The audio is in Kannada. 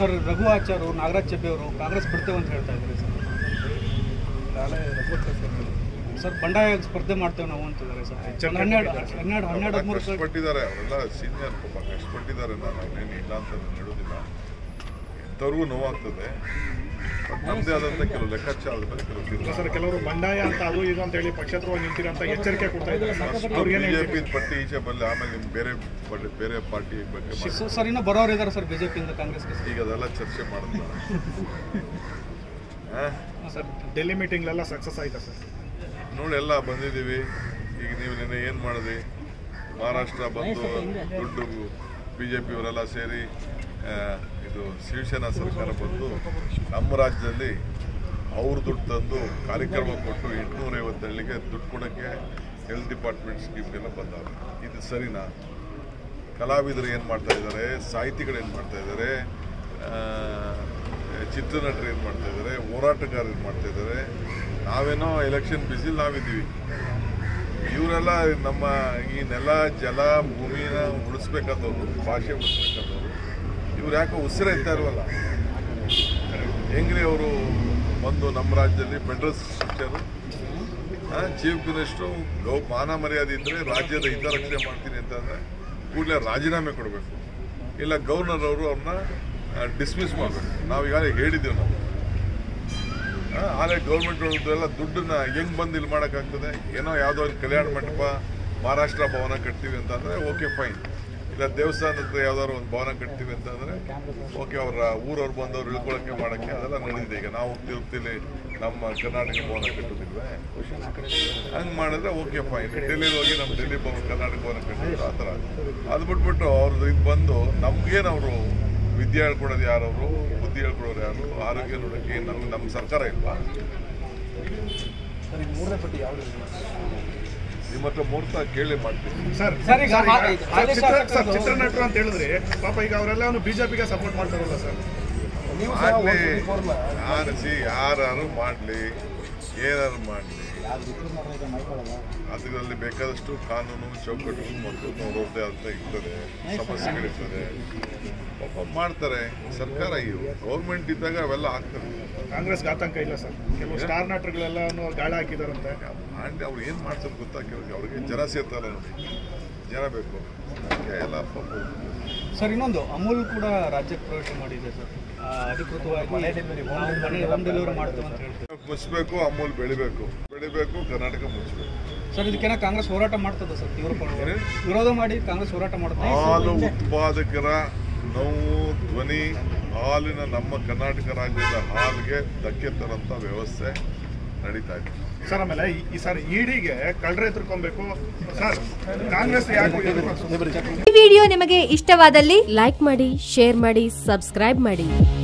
ಸರ್ ರಘು ಆಚಾರ್ ನಾಗರಾಜ್ ಚೆಬ್ಬೆ ಅವರು ಕಾಂಗ್ರೆಸ್ ಬಿಡ್ತೇವೆ ಅಂತ ಹೇಳ್ತಾ ಇದ್ದಾರೆ ಸರ್ ನಾಳೆ ರಘುವರ್ ಸರ್ ಸರ್ ಬಂಡಾಯ ಸ್ಪರ್ಧೆ ಮಾಡ್ತೇವೆ ನಾವು ಅಂತಿದ್ದಾರೆ ಸರ್ ಹನ್ನೆರಡು ಹನ್ನೆರಡು ಹನ್ನೆರಡು ಹದಿಮೂರು ಸರ್ ಕಷ್ಟಪಟ್ಟಿದ್ದಾರೆ ಅವರೆಲ್ಲ ಸೀನಿಯರ್ ಪಾಪ ಕಷ್ಟಪಟ್ಟಿದ್ದಾರೆ ನಾನು ಅವನೇನು ಇಲ್ಲ ಅಂತ ಹೇಳೋದಿಲ್ಲ ಎಂಥವ್ರಿಗೂ ನೋವಾಗ್ತದೆ ಬಟ್ ನಮ್ಮದೇ ಆದಂಥ ಕೆಲವು ಲೆಕ್ಕಾಚಾರದ ಮೇಲೆ ಕೆಲವು ತೀರ್ಮಾನ ಸರ್ ಕೆಲವರು ಬಂಡಾಯ ಅಂತ ಅದು ಇದು ಅಂತ ಹೇಳಿ ಪಕ್ಷೇತರವಾಗಿ ನಿಂತಿರ ಅಂತ ಎಚ್ಚರಿಕೆ ಕೊಡ್ತಾ ಇದ್ದಾರೆ ಸರ್ ಅವ್ರಿಗೆ ಏನು ಬಿಜೆಪಿ ಪಟ್ಟಿ ಈಚೆ ಬಲ್ಲಿ ಆಮೇಲೆ ನಿಮ್ ಬೇರೆ ಪಟ್ಟಿ- ಬೇರೆ ಪಾರ್ಟಿ ಬಗ್ಗೆ ಮಾತಾಡಿ. ಸರ್, ಸರ್ ಇನ್ನೂ ಬರೋರು ಇದ್ದಾರೆ ಸರ್ ಬಿಜೆಪಿಯಿಂದ ಕಾಂಗ್ರೆಸ್ಗೆ ಸರ್ ಈಗ ಅದೆಲ್ಲ ಚರ್ಚೆ ಮಾಡಿಲ್ಲ ಸರ್ ಡೆಲ್ಲಿ ಮೀಟಿಂಗ್ಲೆಲ್ಲ ಸಕ್ಸಸ್ ಆಯ್ತಾ ಸರ್ ನೋಡಿ ಎಲ್ಲ ಬಂದಿದ್ದೀವಿ ಈಗ ನೀವು ನಿನ್ನೆ ಏನು ಮಾಡಿದ್ರಿ ಮಹಾರಾಷ್ಟ್ರ ಬಂದು ದುಡ್ಡು ಬಿ ಜೆ ಪಿಯವರೆಲ್ಲ ಸೇರಿ ಆ, ಇದು ಶಿವಸೇನಾ ಸರ್ಕಾರ ಬಂದು ನಮ್ಮ ರಾಜ್ಯದಲ್ಲಿ ಅವ್ರ ದುಡ್ಡು ತಂದು ಕಾರ್ಯಕ್ರಮ ಕೊಟ್ಟು ಎಂಟುನೂರ ಐವತ್ತೇಳಿಗೆ ದುಡ್ಡು ಕೊಡೋಕ್ಕೆ ಹೆಲ್ತ್ ಡಿಪಾರ್ಟ್ಮೆಂಟ್ ಸ್ಕೀಮ್ಗೆಲ್ಲ ಬಂದವರು ಇದು ಸರಿನಾ ಕಲಾವಿದರು ಏನು ಮಾಡ್ತಾ ಇದ್ದಾರೆ ಸಾಹಿತಿಗಳು ಏನು ಮಾಡ್ತಾ ಇದ್ದಾರೆ ಆ, ಚಿತ್ರನಟರು ಏನು ಮಾಡ್ತಾ ಇದ್ದಾರೆ ಹೋರಾಟಗಾರರು ಏನು ಮಾಡ್ತಾ ಇದ್ದಾರೆ ನಾವೇನೋ ಎಲೆಕ್ಷನ್ ಬಿಸಿಲ್ ನಾವಿದ್ದೀವಿ ಇವರೆಲ್ಲ ನಮ್ಮ ಈ ನೆಲ ಜಲ ಭೂಮಿನ ಉಳಿಸ್ಬೇಕಾದವರು ಭಾಷೆ ಉಳಿಸ್ಬೇಕಾದವರು ಇವ್ರು ಯಾಕೋ ಉಸಿರೇ ಇರ್ತಾ ಇಲ್ವಲ್ಲ ಹೆಂಗ್ರಿ ಅವರು ಬಂದು ನಮ್ಮ ರಾಜ್ಯದಲ್ಲಿ ಫೆಡರಲ್ ಸ್ಟ್ರಕ್ಚರು ಚೀಫ್ ಮಿನಿಸ್ಟ್ರು ಗೌ ಮಾನ ಮರ್ಯಾದೆ ಇದ್ದರೆ ರಾಜ್ಯದ ಹಿತರಕ್ಷಣೆ ಮಾಡ್ತೀನಿ ಅಂತಂದರೆ ಕೂಡಲೇ ರಾಜೀನಾಮೆ ಕೊಡಬೇಕು ಇಲ್ಲ ಗವರ್ನರ್ ಅವರು ಅವ್ರನ್ನ ಡಿಸ್ಮಿಸ್ ಮಾಡಬೇಕು ನಾವು ಈಗಾಗಲೇ ಹೇಳಿದ್ದೀವಿ ನಾವು ಆ, ಆದ್ರೆ ಗೌರ್ಮೆಂಟ್ ಎಲ್ಲ ದುಡ್ಡನ್ನ ಹೆಂಗ್ ಬಂದು ಇಲ್ಲಿ ಮಾಡೋಕ್ಕಾಗ್ತದೆ ಏನೋ ಯಾವುದೋ ಒಂದು ಕಲ್ಯಾಣ ಮಂಟಪ ಮಹಾರಾಷ್ಟ್ರ ಭವನ ಕಟ್ತೀವಿ ಅಂತಂದ್ರೆ ಓಕೆ ಫೈನ್ ಇಲ್ಲ ದೇವಸ್ಥಾನದ ಹತ್ರ ಯಾವ್ದಾದ್ರು ಒಂದು ಭವನ ಕಟ್ತೀವಿ ಅಂತಂದ್ರೆ ಓಕೆ ಅವರ ಊರವ್ರು ಬಂದವ್ರು ಇಳ್ಕೊಳಕ್ಕೆ ಮಾಡೋಕ್ಕೆ ಅದೆಲ್ಲ ನಡೆದಿದೆ ಈಗ ನಾವು ತಿರುಪ್ತಿಲಿ ನಮ್ಮ ಕರ್ನಾಟಕ ಭವನ ಕಟ್ಟೋದಿಲ್ವೇ ಹಂಗೆ ಮಾಡಿದ್ರೆ ಓಕೆ ಫೈನ್ ಡೆಲ್ಲಿಗೆ ಹೋಗಿ ನಮ್ಮ ಡೆಲ್ಲಿ ಭವನ ಕರ್ನಾಟಕ ಭವನ ಕಟ್ಟಿದ್ರು ಆ ಥರ ಅದು ಬಿಟ್ಬಿಟ್ಟು ಅವ್ರದ್ದು ಇದು ಬಂದು ನಮ್ಗೇನು ಅವರು ವಿದ್ಯೆ ಹೇಳ್ಕೊಡೋದು ಯಾರವರು ಬುದ್ಧಿ ಹೇಳ್ಕೊಡೋರು ಯಾರು ಆರೋಗ್ಯ ನೋಡೋಕ್ಕೆ ನಮ್ಮ ನಮ್ಮ ಸರ್ಕಾರ ಇಲ್ವಾ ನಿಮ್ಮ ಹತ್ರ ಮುಹೂರ್ತ ಕೇಳಿ ಮಾಡ್ತೀನಿ ಸರ್ ಸರ್, ಈಗ ಸರ್, ಹಾ- ಈಗ ಹಾಲಿ ಚಿತ್ರ- ಶಾಸಕರು- ಸರ್, ಚಿತ್ರನಟರು ಅಂತ ಹೇಳಿದ್ರೆ ಪಾಪ ಈಗ ಅವರೆಲ್ಲ ಬಿಜೆಪಿಗೆ ಸಪೋರ್ಟ್ ಮಾಡ್ತಾರಲ್ಲ ಸರ್ ಮಾಡಲಿ ಆರಿಸಿ ಯಾರು ಮಾಡಲಿ ಏನಾರು ಮಾಡಲಿ ಅದರಲ್ಲಿ ಬೇಕಾದಷ್ಟು ಕಾನೂನು ಚೌಕಟ್ಟುಗಳು ಮತ್ತು ಅವ್ರದ್ದೇ ಅಂತ ಇರ್ತದೆ ಸಮಸ್ಯೆಗಳಿರ್ತದೆ ಪಾಪ ಮಾಡ್ತಾರೆ ಸರ್ಕಾರ ಇವು ಗೌರ್ಮೆಂಟ್ ಇದ್ದಾಗ ಅವೆಲ್ಲ ಆಗ್ತದೆ ಕಾಂಗ್ರೆಸ್ಗೆ ಆತಂಕ ಇಲ್ಲ ಸರ್ ಕೆಲವು ಸ್ಟಾರ್ ನಟರುಗಳೆಲ್ಲ ಗಾಳ ಹಾಕಿದಾರಂತೆ ಮಾಡಿ ಅವ್ರು ಏನು ಮಾಡ್ತಾರೆ ಗೊತ್ತಾ ಕೆಲವ್ರಿಗೆ ಅವ್ರಿಗೆ ಜನ ಸೇರ್ತಾರ ನೋಡಿ ಜನ ಬೇಕು ಅದಕ್ಕೆ ಎಲ್ಲ ಪಾಪ ಸರ್ ಇನ್ನೊಂದು ಅಮೂಲ್ ಕೂಡ ರಾಜ್ಯಕ್ಕೆ ಪ್ರವೇಶ ಮಾಡಿದೆ ಸರ್ ಆ, ಅಧಿಕೃತವಾಗಿ ಮನೆ ಹೋಮ್ ಡೆಲಿವರಿ ಮಾಡ್ತೇವೆ ಅಂತ ಹೇಳ್ತೀವಿ ಮುಚ್ಚಬೇಕು ಅಮೂಲ್ ಬೆಳಿಬೇಕು ಬೆಳಿಬೇಕು ಕರ್ನಾಟಕ ಮುಚ್ಚಬೇಕು ಸರ್ ಇದಕ್ಕೇನ ಕಾಂಗ್ರೆಸ್ ಹೋರಾಟ ಮಾಡ್ತದೆ ಸರ್ ತೀವ್ರ ಪರವಾಗಿ. ವಿರೋಧ ಮಾಡಿ ಕಾಂಗ್ರೆಸ್ ಹೋರಾಟ ಮಾಡುತ್ತೆ ಹಾಲು ಉತ್ಪಾದಕರ ನೋವು ಧ್ವನಿ ಹಾಲಿನ ನಮ್ಮ ಕರ್ನಾಟಕ ರಾಜ್ಯದ ಹಾಲಿಗೆ ಧಕ್ಕೆ ತರಂತ ವ್ಯವಸ್ಥೆ ನಡೀತಾ ಇದೆ ಸರ್ ಆಮೇಲೆ ಈ- ಈ ಸರ್ ಇಡಿಗೆ ಕಳ್ರೆ ಎದುರ್ಕೊಬೇಕು ಸರ್ ಕಾಂಗ್ರೆಸ್ ಯಾಕೆ ಎದುರ್ಕೊಳ್ತು? ಈ ವಿಡಿಯೋ ನಿಮಗೆ ಇಷ್ಟವಾದಲ್ಲಿ ಲೈಕ್ ಮಾಡಿ ಶೇರ್ ಮಾಡಿ ಸಬ್ಸ್ಕ್ರೈಬ್ ಮಾಡಿ